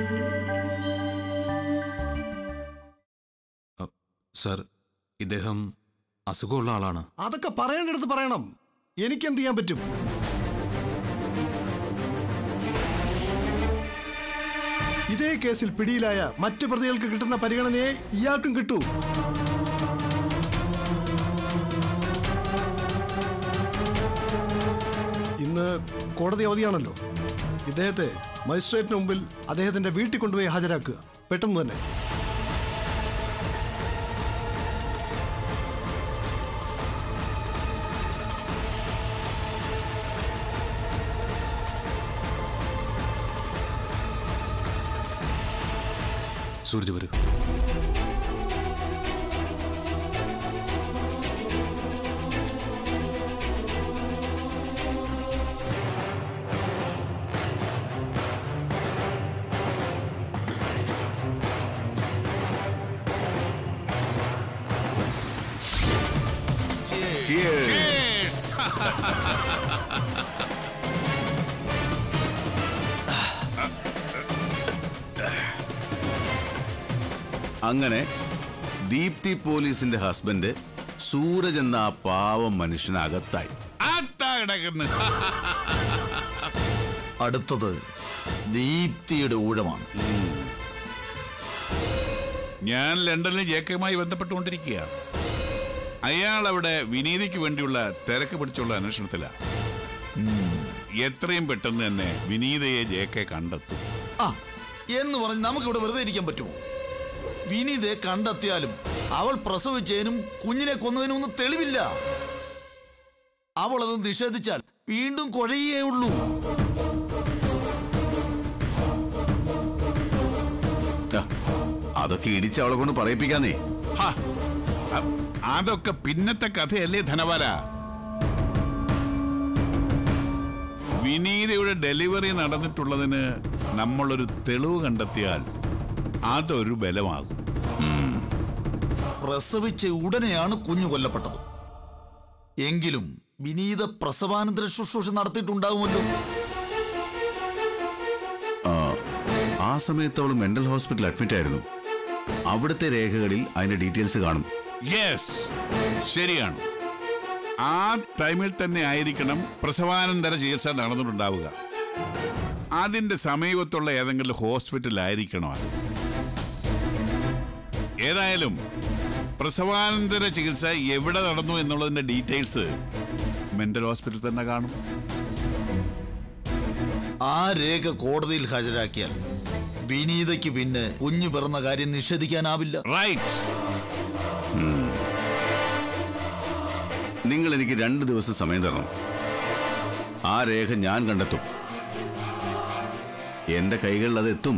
Sir ഇദ്ദേഹം അസുഖമുള്ള ആളാണ് അതൊക്കെ പറയേണ്ടടുത്ത് പറയണം എനിക്കെന്ത് ചെയ്യാൻ പറ്റും ഇതേ കേസിൽ പിടിയിലായ മറ്റു പ്രതികൾക്ക് കിട്ടുന്ന പരിഗണനയെ ഇയാൾക്കും കിട്ടൂ ഇന്ന് കോടതി അവധിയാണല്ലോ ഇദ്ദേഹത്തെ മജിസ്ട്രേറ്റിന് മുമ്പിൽ അദ്ദേഹത്തിന്റെ വീട്ടിൽ കൊണ്ടുപോയി ഹാജരാക്കുക പെട്ടെന്ന് തന്നെ സൂരജ് വരൂ അങ്ങനെ ദീപ്തി പോലീസിന്റെ ഹസ്ബൻഡ് സൂരജ് എന്ന ആ പാവം മനുഷ്യനകത്തായി ആട്ടാ കിടക്കുന്നു അടുത്തത് ദീപ്തിയുടെ ഊഴമാണ് ഞാൻ ലണ്ടനിൽ ജേക്കയുമായി ബന്ധപ്പെട്ടുകൊണ്ടിരിക്കുക അയാൾ അവിടെ വിനീതയ്ക്ക് വേണ്ടിയുള്ള തിരക്ക് പിടിച്ചുള്ള അന്വേഷണത്തിലാണ് എത്രയും പെട്ടെന്ന് തന്നെ വിനീതയെ ജേക്കെ കണ്ടെത്തും ആ എന്ന് പറഞ്ഞ് നമുക്കിവിടെ വെറുതെ ഇരിക്കാൻ പറ്റുമോ വിനീതയെ കണ്ടെത്തിയാലും അവൾ പ്രസവിച്ചതിനും കുഞ്ഞിനെ കൊന്നതിനും ഒന്നും തെളിവില്ല അവൾ അത് നിഷേധിച്ചാൽ വീണ്ടും കുഴയേ ഉള്ളൂ ആ, അതൊക്കെ ഇടിച്ച് അവളെ കൊണ്ട് പറയിപ്പിക്കാന്നേ ഹാ, അ- അതൊക്കെ പിന്നത്തെ കഥയല്ലേ ധനവാല വിനീതയുടെ ഡെലിവറി നടന്നിട്ടുള്ളതിന് നമ്മളൊരു തെളിവ് കണ്ടെത്തിയാൽ അതൊരു ബലമാകും പ്രസവിച്ച ഉടനെയാണ് കുഞ്ഞു കൊല്ലപ്പെട്ടത് എങ്കിലും വിനീത പ്രസവാനന്തര ശുശ്രൂഷ നടത്തിയിട്ടുണ്ടാകുമല്ലോ ആ, ആ സമയത്ത് അവൾ മെന്റൽ ഹോസ്പിറ്റൽ അഡ്മിറ്റ് ആയിരുന്നു അവിടുത്തെ രേഖകളിൽ അതിന്റെ ഡീറ്റെയിൽസ് കാണും യെസ് ശരിയാണ് ആ ടൈമിൽ തന്നെ ആയിരിക്കണം പ്രസവാനന്തര ചികിത്സ നടന്നിട്ടുണ്ടാവുക അതിന്റെ സമീപത്തുള്ള ഏതെങ്കിലും ഹോസ്പിറ്റലായിരിക്കണോ അത് ഏതായാലും പ്രസവാനന്തര ചികിത്സ എവിടെ നടന്നു എന്നുള്ളതിന്റെ ഡീറ്റെയിൽസ് മെന്റൽ ഹോസ്പിറ്റൽ തന്നെ കാണും ആ രേഖ കോടതിയിൽ ഹാജരാക്കിയാൽ വിനീതയ്ക്ക് പിന്നെ കുഞ്ഞു പിറന്ന കാര്യം നിഷേധിക്കാനാവില്ല റൈറ്റ് നിങ്ങൾ എനിക്ക് രണ്ട് ദിവസം സമയം തരണം ആ രേഖ ഞാൻ കണ്ടെത്തും എന്റെ കൈകളിൽ അത് എത്തും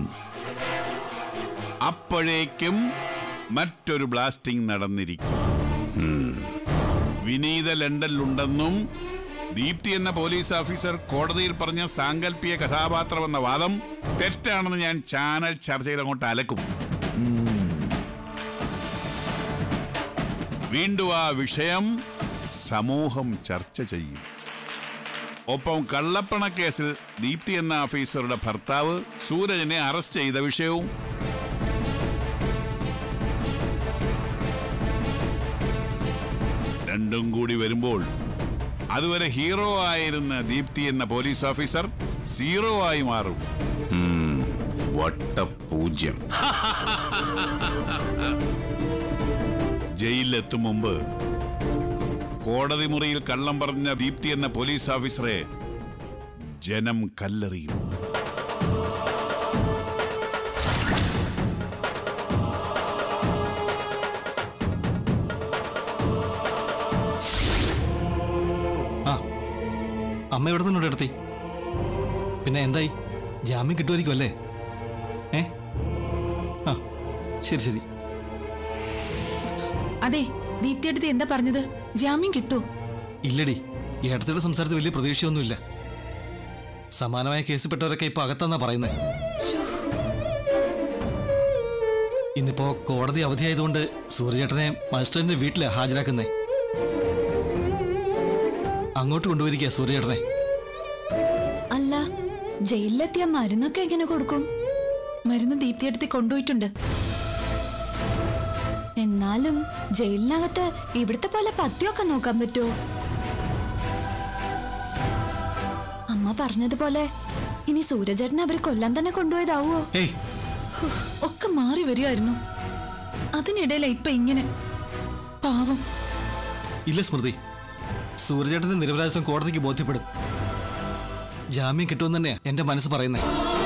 അപ്പോഴേക്കും മറ്റൊരു ബ്ലാസ്റ്റിംഗ് നടന്നിരിക്കും വിനീത ലണ്ടനിലുണ്ടെന്നും ദീപ്തി എന്ന പോലീസ് ഓഫീസർ കോടതിയിൽ പറഞ്ഞ സാങ്കല്പിക കഥാപാത്രം എന്ന വാദം തെറ്റാണെന്ന് ഞാൻ ചാനൽ ചർച്ചയിൽ അങ്ങോട്ട് അലക്കും വീണ്ടും ആ വിഷയം സമൂഹം ചർച്ച ചെയ്യും ഒപ്പം കള്ളപ്പണ കേസിൽ ദീപ്തി എന്ന ഓഫീസറുടെ ഭർത്താവ് സൂരജിനെ അറസ്റ്റ് ചെയ്ത വിഷയവും രണ്ടും കൂടി വരുമ്പോൾ അതുവരെ ഹീറോ ആയിരുന്ന ദീപ്തി എന്ന പോലീസ് ഓഫീസർ സീറോ ആയി മാറും വട്ട പൂജ്യം ജയിലിലെത്തും മുമ്പ് കോടതി മുറിയിൽ കള്ളം പറഞ്ഞ ദീപ്തി എന്ന പോലീസ് ഓഫീസറെ ജനം കല്ലെറിയും ആ അമ്മ ഇവിടെ തന്നെ എടുത്തി പിന്നെ എന്തായി ജാമ്യം കിട്ടുമായിരിക്കും അല്ലേ ഏ ആ ശരി ശരി അതെ ദീപ്തിയടുത്ത് എന്താ പറഞ്ഞത് ജാമ്യം കിട്ടൂ ഇല്ലടി ഈ അടുത്തിടെ സംസാരത്തിൽ വലിയ പ്രതീക്ഷയൊന്നുമില്ല സമാനമായ കേസിൽപ്പെട്ടവരൊക്കെ ഇപ്പൊ അകത്തെന്നാ പറയുന്നത് ഇന്നിപ്പോ കോടതി അവധിയായതുകൊണ്ട് സൂര്യചേട്ടനെ മജിസ്ട്രേറ്റിന്റെ വീട്ടിലെ ഹാജരാക്കുന്നേ അങ്ങോട്ട് കൊണ്ടുപോയിരിക്കുക സൂര്യചേട്ടനെ അല്ല ജയിലിലെത്തിയ മരുന്നൊക്കെ എങ്ങനെ കൊടുക്കും മരുന്ന് ദീപ്തിയെടുത്ത് കൊണ്ടുപോയിട്ടുണ്ട് എന്നാലും ജയിലിനകത്ത് ഇവിടുത്തെ പോലെ പത്യമൊക്കെ നോക്കാൻ പറ്റുമോ അമ്മ പറഞ്ഞതുപോലെ ഇനി സൂരജേട്ടൻ അവര് കൊല്ലാൻ തന്നെ കൊണ്ടുപോയതാവോ ഏയ് ഹും, ഒക്കെ മാറി വരുമായിരുന്നു അതിനിടയില ഇപ്പൊ ഇങ്ങനെ പാവം ഇല്ല സ്മൃതി സൂര്യചേട്ടന്റെ നിരപരാധിത്വം കോടതിക്ക് ബോധ്യപ്പെടും ജാമ്യം കിട്ടുമെന്ന് തന്നെയാ എന്റെ മനസ്സ് പറയുന്നത്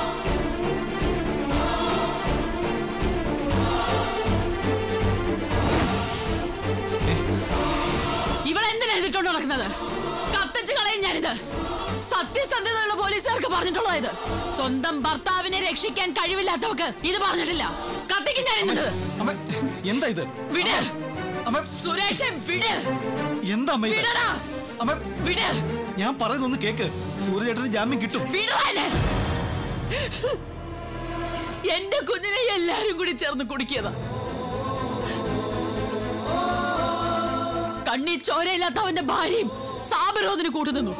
ഇവളെന്തിനാ എഴുതിക്കൊണ്ട് നടക്കുന്നത് കത്തിച്ച് കളയും ഞാനിത് സത്യസന്ധതയുള്ള പോലീസുകാർക്ക് പറഞ്ഞിട്ടുള്ളത് ഇത് സ്വന്തം ഭർത്താവിനെ രക്ഷിക്കാൻ കഴിവില്ലാത്തവർക്ക് ഇത് പറഞ്ഞിട്ടില്ല കത്തിക്കും ഞാൻ ഇന്നത് അമ്മ എന്താ ഇത് വിട് അമ്മ സുരേഷ് വിട് എന്താ അമ്മ ഇത് വിടടാ അമ്മ വിട് ഞാൻ പറയുന്നൊന്ന് കേക്ക് സൂര്യചേട്ടന് ജാമ്യം കിട്ടും വിടടാ എന്നെ. എന്റെ കുഞ്ഞിനെ എല്ലാരും കൂടി ചേർന്ന് കുടിക്കിയതാ കണ്ണി ചോരയില്ലാത്തവന്റെ ഭാര്യയും സാബരോധന് കൂട്ടുനിന്നു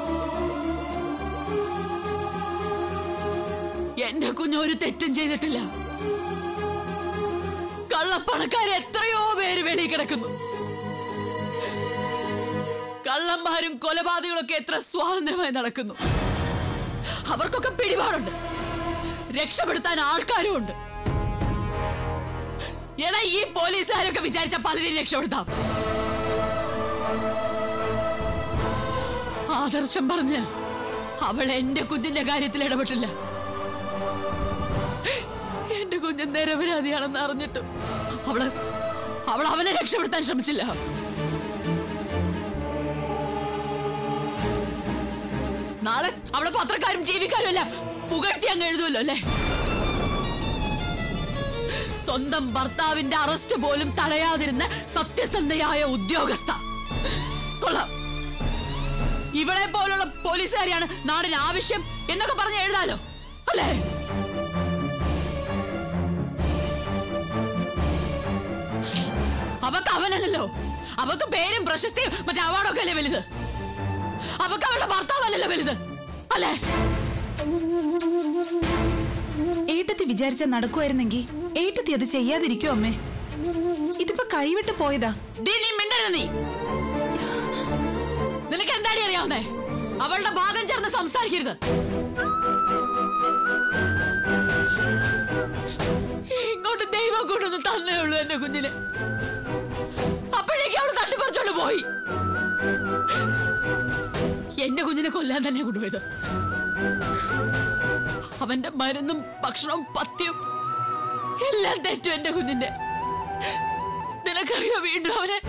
എന്റെ കുഞ്ഞ് ഒരു തെറ്റും ചെയ്തിട്ടില്ല കള്ളപ്പണക്കാർ എത്രയോ പേര് വെളിയിൽ കിടക്കുന്നു കള്ളന്മാരും കൊലപാതകളൊക്കെ എത്ര സ്വാതന്ത്ര്യമായി നടക്കുന്നു അവർക്കൊക്കെ പിടിപാടുണ്ട് രക്ഷപ്പെടുത്താൻ ആൾക്കാരും ഉണ്ട് എടാ ഈ പോലീസുകാരൊക്കെ വിചാരിച്ച പലരെയും രക്ഷപ്പെടുത്താം ആദർശം പറഞ്ഞ് അവൾ എന്റെ കുഞ്ഞിന്റെ കാര്യത്തിൽ ഇടപെട്ടില്ല എന്റെ കുഞ്ഞ് നിരപരാധിയാണെന്ന് അറിഞ്ഞിട്ടും അവള് അവൾ അവനെ രക്ഷപ്പെടുത്താൻ ശ്രമിച്ചില്ല നാളെ അവളെ പത്രക്കാരും ജീവിക്കാരും എല്ലാം പുകഴ്ത്തി അങ്ങ് എഴുതുമല്ലോ അല്ലേ സ്വന്തം ഭർത്താവിന്റെ അറസ്റ്റ് പോലും തടയാതിരുന്ന സത്യസന്ധയായ ഉദ്യോഗസ്ഥ കൊള്ളാം ഇവളെ പോലുള്ള പോലീസുകാരെയാണ് നാടിന് ആവശ്യം എന്നൊക്കെ പറഞ്ഞ് എഴുതാലോ അല്ലേ അവക്ക് അവനല്ലല്ലോ അവക്ക് പേരും പ്രശസ്തിയും മറ്റേ അവാർഡൊക്കെ അല്ലേ വലുത് അവക്ക് അവളുടെ ഭർത്താവല്ലല്ലോ വലുത് അല്ലേ ഏട്ടത്തി വിചാരിച്ച നടക്കുമായിരുന്നെങ്കിൽ ഏട്ടത്തി അത് ചെയ്യാതിരിക്കോ അമ്മേ ഇതിപ്പോ കൈവിട്ട് പോയതാ ഡീ, നീ മിണ്ടരുത് നീ നിനക്ക് എന്താടി അറിയാവുന്നേ അവളുടെ ഭാഗം ചേർന്ന് സംസാരിക്കരുത് ഇങ്ങോട്ട് ദൈവം കൊണ്ടൊന്ന് തന്നേ ഉള്ളൂ എന്റെ കുഞ്ഞിനെ അപ്പോഴേക്കും അവള് തട്ടിപ്പറിച്ചോണ്ട് പോയി എന്റെ കുഞ്ഞിനെ കൊല്ലാൻ തന്നെ കൊണ്ടുപോയത് അവന്റെ മരുന്നും ഭക്ഷണവും പത്യം എല്ലാം തെറ്റും എന്റെ കുഞ്ഞിന്റെ നിനക്കറിയോ വീണ്ടും അവനെ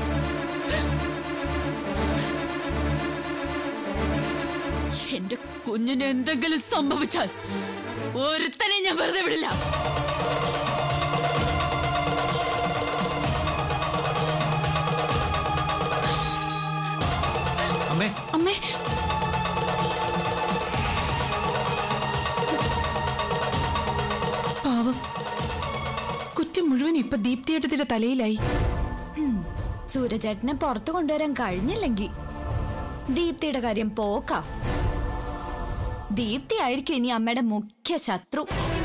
എന്റെ കുഞ്ഞിന് എന്തെങ്കിലും സംഭവിച്ചാൽ ഒരുത്തനെ ഞാൻ വെറുതെ വിടില്ല അമ്മേ അമ്മേ പാവം കുറ്റം മുഴുവൻ ഇപ്പൊ ദീപ്തിയേട്ടത്തിന്റെ തലയിലായി സൂരജേട്ടനെ പുറത്തു കൊണ്ടുവരാൻ കഴിഞ്ഞില്ലെങ്കിൽ ദീപ്തിയുടെ കാര്യം പോക്കാ ദീപ്തി ആയിരിക്കും ഇനി അമ്മയുടെ മുഖ്യ ശത്രു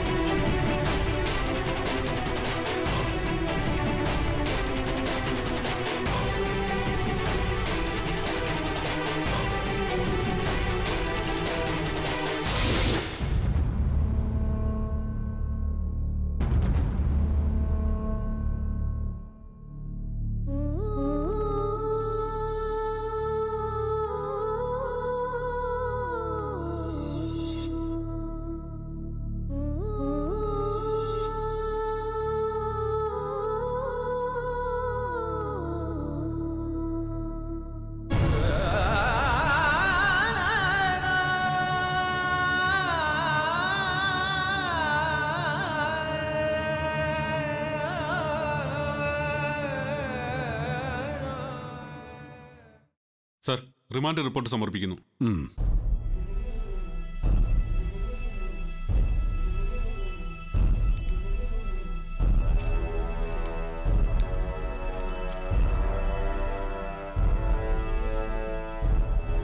സർ റിമാൻഡ് റിപ്പോർട്ട് സമർപ്പിക്കുന്നു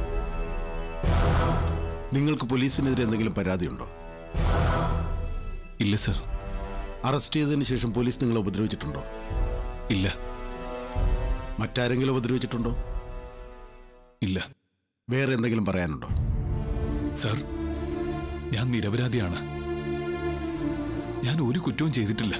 നിങ്ങൾക്ക് പോലീസിനെതിരെ എന്തെങ്കിലും പരാതിയുണ്ടോ ഇല്ല സർ അറസ്റ്റ് ചെയ്തതിന് ശേഷം പോലീസ് നിങ്ങളെ ഉപദ്രവിച്ചിട്ടുണ്ടോ ഇല്ല മറ്റാരെങ്കിലും ഉപദ്രവിച്ചിട്ടുണ്ടോ ഇല്ല വേറെ എന്തെങ്കിലും പറയാനുണ്ടോ സർ ഞാൻ നിരപരാധിയാണ് ഞാൻ ഒരു കുറ്റവും ചെയ്തിട്ടില്ല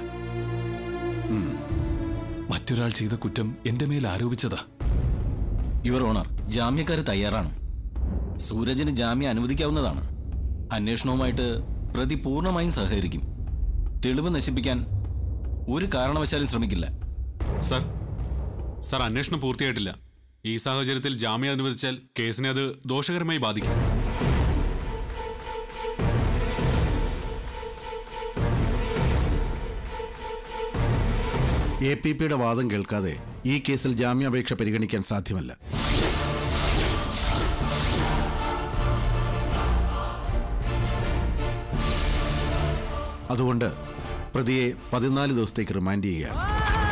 മറ്റൊരാൾ ചെയ്ത കുറ്റം എന്റെ മേൽ ആരോപിച്ചതാ യുവർ ഓണർ ജാമ്യക്കാർ തയ്യാറാണ് സൂരജിന് ജാമ്യം അനുവദിക്കാവുന്നതാണ് അന്വേഷണവുമായിട്ട് പ്രതി പൂർണ്ണമായും സഹകരിക്കും തെളിവ് നശിപ്പിക്കാൻ ഒരു കാരണവശാലും ശ്രമിക്കില്ല സർ സർ അന്വേഷണം പൂർത്തിയായിട്ടില്ല ഈ സാഹചര്യത്തിൽ ജാമ്യം അനുവദിച്ചാൽ കേസിനെ അത് ദോഷകരമായി ബാധിക്കും എ പി പിയുടെ വാദം കേൾക്കാതെ ഈ കേസിൽ ജാമ്യാപേക്ഷ പരിഗണിക്കാൻ സാധ്യമല്ല അതുകൊണ്ട് പ്രതിയെ പതിനാല് ദിവസത്തേക്ക് റിമാൻഡ് ചെയ്യുകയാണ്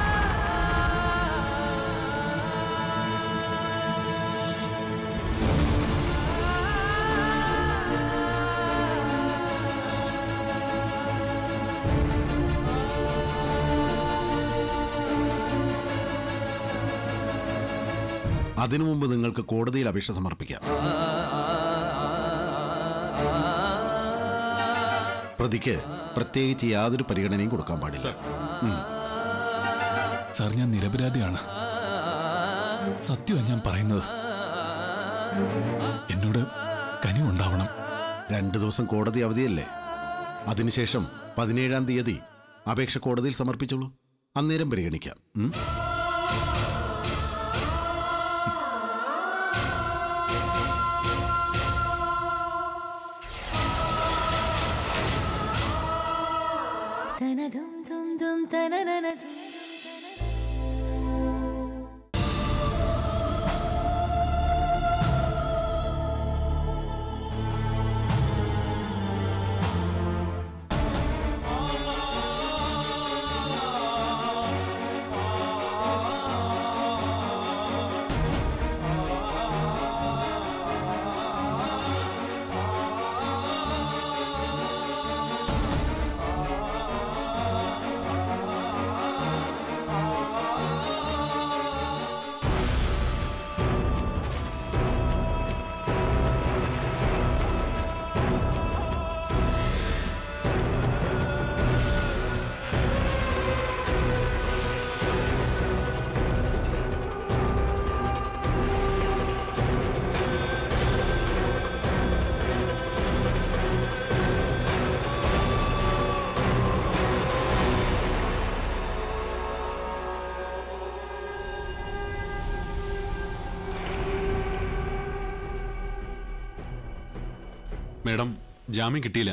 അതിനു മുമ്പ് നിങ്ങൾക്ക് കോടതിയിൽ അപേക്ഷ സമർപ്പിക്കാം പ്രതിക്ക് പ്രത്യേകിച്ച് യാതൊരു പരിഗണനയും കൊടുക്കാൻ പാടില്ല ഉം. സാർ ഞാൻ നിരപരാധിയാണ് സത്യമാണ് ഞാൻ പറയുന്നത് എന്നോട് കനിവുണ്ടാവണം രണ്ടു ദിവസം കോടതി അവധിയല്ലേ അതിനുശേഷം പതിനേഴാം തീയതി അപേക്ഷ കോടതിയിൽ സമർപ്പിച്ചോളൂ അന്നേരം പരിഗണിക്കാം ഉം? മേഡം ജാമ്യം കിട്ടിയില്ല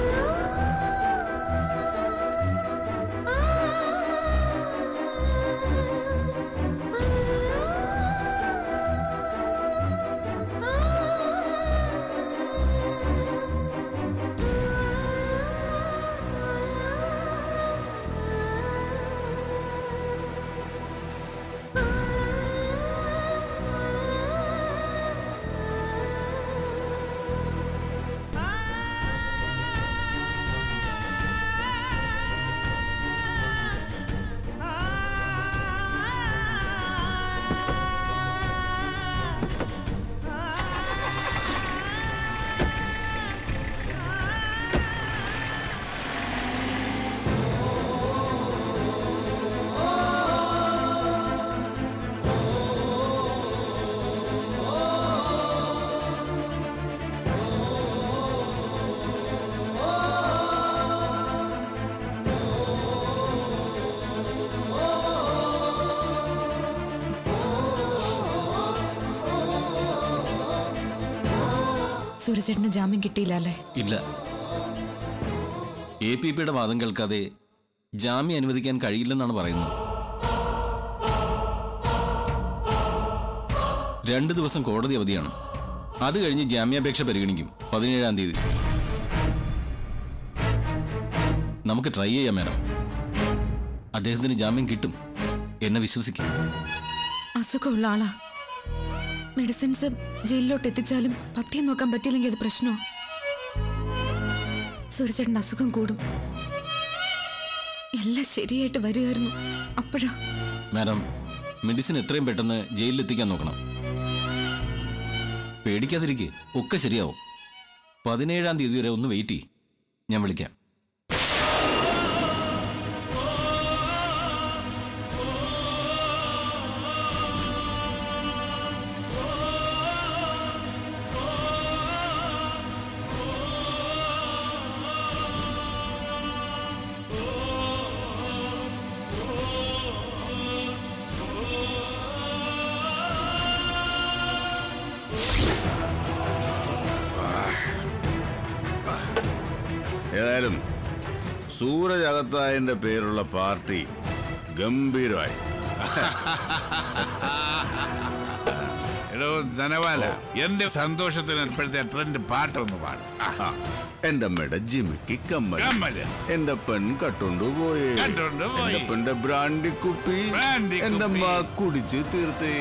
സൂര്യചേട്ടന് ജാമ്യം കിട്ടിയില്ല അല്ലേ ഇല്ല എ പി പിയുടെ വാദം കേൾക്കാതെ ജാമ്യം അനുവദിക്കാൻ കഴിയില്ലെന്നാണ് പറയുന്നത് രണ്ട് ദിവസം കോടതി അവധിയാണ് അത് കഴിഞ്ഞ് ജാമ്യാപേക്ഷ പരിഗണിക്കും പതിനേഴാം തീയതി നമുക്ക് ട്രൈ ചെയ്യാം മേഡം അദ്ദേഹത്തിന് ജാമ്യം കിട്ടും എന്നെ വിശ്വസിക്കാം അസുഖമുള്ള ആളാ മെഡിസിൻസ് ജയിലിലോട്ട് എത്തിച്ചാലും പഥ്യം നോക്കാൻ പറ്റിയില്ലെങ്കിൽ അത് പ്രശ്നമോ സൂര്യചേട്ടൻ്റെ അസുഖം കൂടും എല്ലാം ശരിയായിട്ട് വരികയായിരുന്നു അപ്പോഴാ മാഡം മെഡിസിൻ എത്രയും പെട്ടെന്ന് ജയിലിലെത്തിക്കാൻ നോക്കണം പേടിക്കാതിരിക്കെ ഒക്കെ ശരിയാവും പതിനേഴാം തീയതി വരെ ഒന്ന് വെയിറ്റ് ചെയ്യ് ഞാൻ വിളിക്കാം ഏതായാലും സൂരജ് അകത്തായന്റെ പേരുള്ള പാർട്ടി ഗംഭീരമായി എടോ ധനവാല എന്റെ സന്തോഷത്തിന് ഇപ്പോഴത്തെ ട്രെൻഡ് പാട്ടൊന്ന് പാടും ആഹാ. എന്റെ അമ്മയുടെ ജിമിക്ക് കമ്മൽ കമ്മല്. എന്റെ പെൺ കട്ടുണ്ടുപോയി കട്ടുകൊണ്ടുപോയി. എന്റെ പെണ്ണിന്റെ ബ്രാൻഡി കുപ്പി ബ്രാൻഡി എന്റെ കുപ്പി. അമ്മ കുടിച്ച് തീർത്തേ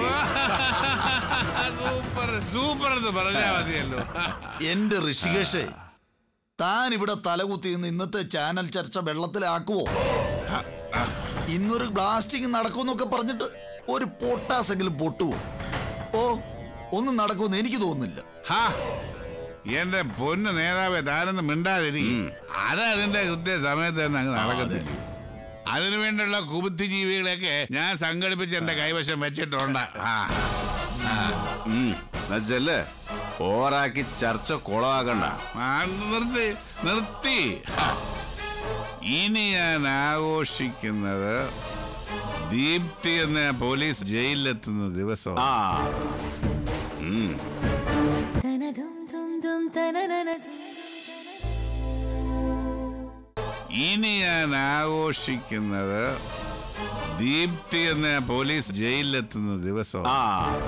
സൂപ്പർ സൂപ്പർ എന്ന് പറഞ്ഞാ മതിയല്ലോ എന്റെ ഋഷികേഷേ താൻ ഇവിടെ തലകുത്തി നിന്ന് ഇന്നത്തെ ചാനൽ ചർച്ച വെള്ളത്തിലാക്കുവോ ഇന്നൊരു ബ്ലാസ്റ്റിംഗ് നടക്കുമെന്നൊക്കെ പറഞ്ഞിട്ട് ഒരു പൊട്ടാസെങ്കിലും പൊട്ടുവോ ഓ ഒന്നും നടക്കുമെന്ന് എനിക്ക് തോന്നുന്നില്ല ഹാ എന്റെ പൊന്ന് നേതാവെ താനൊന്നും മിണ്ടാതിരി അത് അതിന്റെ കൃത്യ സമയത്ത് തന്നെ അങ്ങ് നടക്കത്തില്ല അതിനു വേണ്ടിയുള്ള കുബുദ്ധിജീവികളെയൊക്കെ ഞാൻ സംഘടിപ്പിച്ച് എന്റെ കൈവശം വെച്ചിട്ടുണ്ട് ആ എന്നുവെച്ചല്ലേ ഓറാക്കി ചർച്ച കുളമാക്കണ്ട ആ, നിർത്തി നിർത്തി ഹാ. ഇനി ഞാൻ ആഘോഷിക്കുന്നത് ദീപ്തി എന്ന പോലീസ് ജയിലിലെത്തുന്ന ദിവസം ആ ഇനി ഞാൻ ആഘോഷിക്കുന്നത് ദീപ്തി എന്ന പോലീസ് ജയിലിലെത്തുന്ന ദിവസം ആ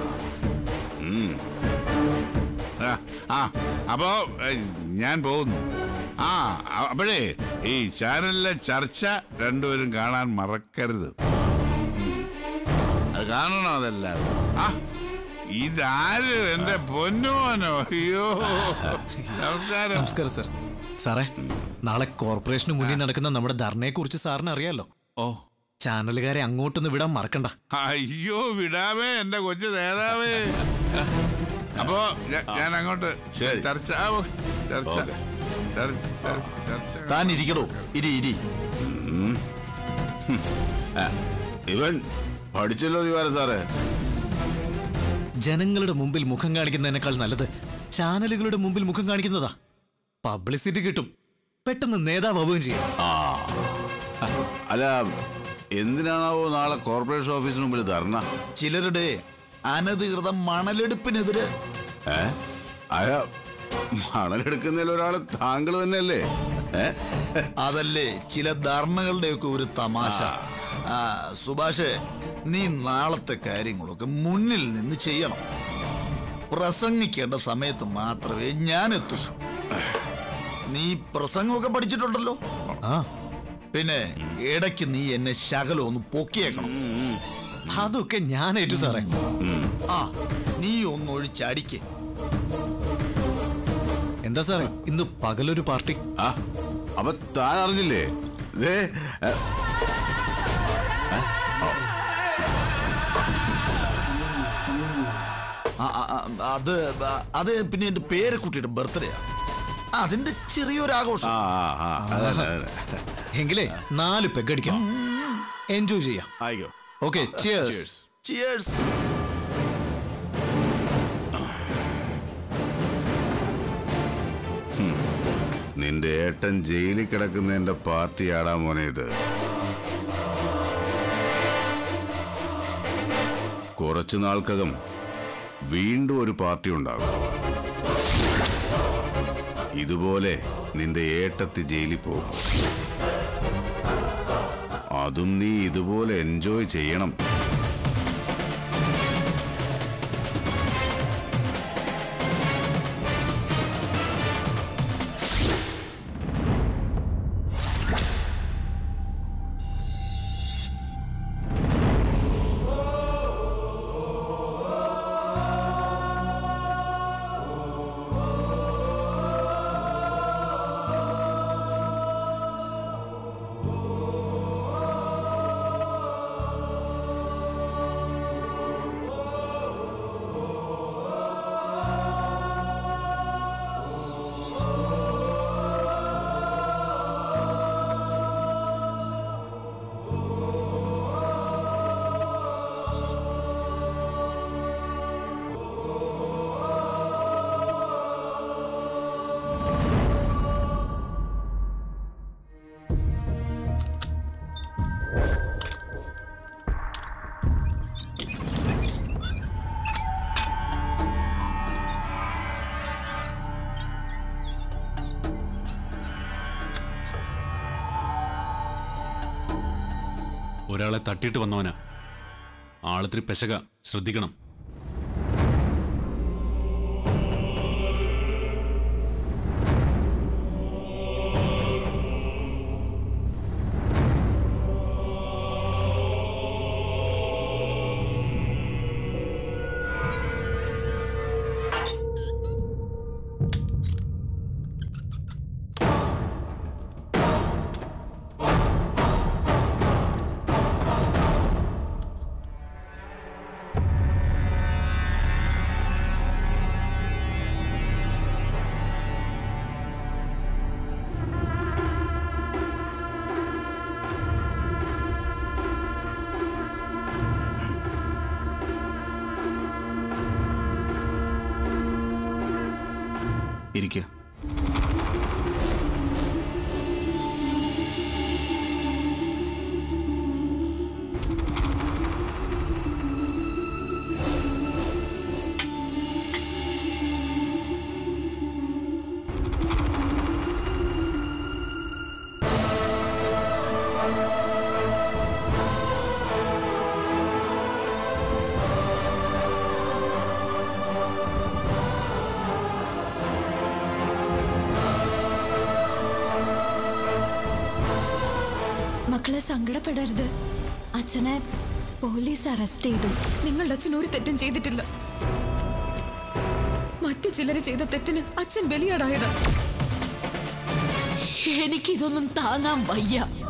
ആ, ആ അപ്പോ ഏ, ഞാൻ പോകുന്നു ആ അ- അപ്പോഴേ ഈ ചാനലിലെ ചർച്ച രണ്ടുപേരും കാണാൻ മറക്കരുത് ഉം. അത് കാണണോ അതെല്ലാവരും ആ ഇതാര് എന്റെ പൊന്നുമോനോ അയ്യോ നമസ്കാരം നമസ്കാരം സർ സാറേ നാളെ കോർപ്പറേഷന് മുന്നിൽ നടക്കുന്ന നമ്മുടെ ധർണയെ കുറിച്ച് സാറിന് അറിയാലോ ഓ ചാനലുകാരെ അങ്ങോട്ടൊന്ന് വിടാൻ മറക്കണ്ട അയ്യോ വിടാവേ എന്റെ കൊച്ചു നേതാവേ അപ്പോ ഞാ- ഞാൻ അങ്ങോട്ട് ചർച്ച ആ, ഓ, ചർച്ച ചർച്ച ചർച്ച ചർച്ച താൻ ഇരിക്കടോ ഇരി ഇരി ഇവൻ പഠിച്ചല്ലോ ദിവാര സാറേ ജനങ്ങളുടെ മുമ്പിൽ മുഖം കാണിക്കുന്നതിനേക്കാൾ നല്ലത് ചാനലുകളുടെ മുമ്പിൽ മുഖം കാണിക്കുന്നതാ പബ്ലിസിറ്റി കിട്ടും പെട്ടെന്ന് നേതാവുകയും ചെയ്യും ആ അല്ല എന്തിനാണാവോ നാളെ കോർപ്പറേഷൻ ഓഫീസിന് മുമ്പിൽ ധർണ ചിലരുടെ അനധികൃത മണലെടുപ്പിനെതിരെ ഏ അയ മണലെടുക്കുന്നതിൽ ഒരാള് താങ്കൾ തന്നെയല്ലേ ഏ അതല്ലേ ചില ധർണകളുടെയൊക്കെ ഒരു തമാശ ആ സുഭാഷേ നീ നാളത്തെ കാര്യങ്ങളൊക്കെ മുന്നിൽ നിന്ന് ചെയ്യണം പ്രസംഗിക്കേണ്ട സമയത്ത് മാത്രമേ ഞാൻ എത്തൂ നീ പ്രസംഗമൊക്കെ പഠിച്ചിട്ടുണ്ടല്ലോ ആ പിന്നെ ഇടയ്ക്ക് നീ എന്നെ ശകലം ഒന്ന് പൊക്കിയേക്കണം അതൊക്കെ ഞാൻ ഏറ്റു സാറേ ആ നീ ഒന്ന് ഒഴിച്ചടിക്ക് എന്താ സാറേ ഇന്ന് പകലൊരു പാർട്ടി ആ അപ്പൊ താൻ അറിഞ്ഞില്ലേ ദേ, ഏ, ആ, ആ, ആ, അത് ബ- അത് പിന്നെ എന്റെ പേരക്കുട്ടിയുടെ ബർത്ത്ഡേ അതിന്റെ ചെറിയൊരു ആഘോഷം ആ ആ ആ അതന്നെ, അതന്നെ. എങ്കിലേ നാല് പെഗടിക്കാം എൻജോയ് ചെയ്യാം ആയിക്കോ ഓക്കെ ചിയേഴ്സ് ചിയേഴ്സ് നിന്റെ ഏട്ടൻ ജയിലിൽ കിടക്കുന്നതിന്റെ പാർട്ടി ആടാ മോനെ ഇത് കുറച്ചു നാൾക്കകം വീണ്ടും ഒരു പാർട്ടി ഉണ്ടാകും ഇതുപോലെ നിന്റെ ഏട്ടത്തി ജയിലിൽ പോകും അതും നീ ഇതുപോലെ എൻജോയ് ചെയ്യണം ഒരാളെ തട്ടിയിട്ട് വന്നവനാ ആളത്തിരി പെശക ശ്രദ്ധിക്കണം ഇരിക്കുക മക്കളെ സങ്കടപ്പെടരുത് അച്ഛനെ പോലീസ് അറസ്റ്റ് ചെയ്തു നിങ്ങളുടെ അച്ഛൻ ഒരു തെറ്റും ചെയ്തിട്ടില്ല മറ്റു ചിലര് ചെയ്ത തെറ്റിന് അച്ഛൻ ബലിയാടായത് എനിക്കിതൊന്നും താങ്ങാൻ വയ്യ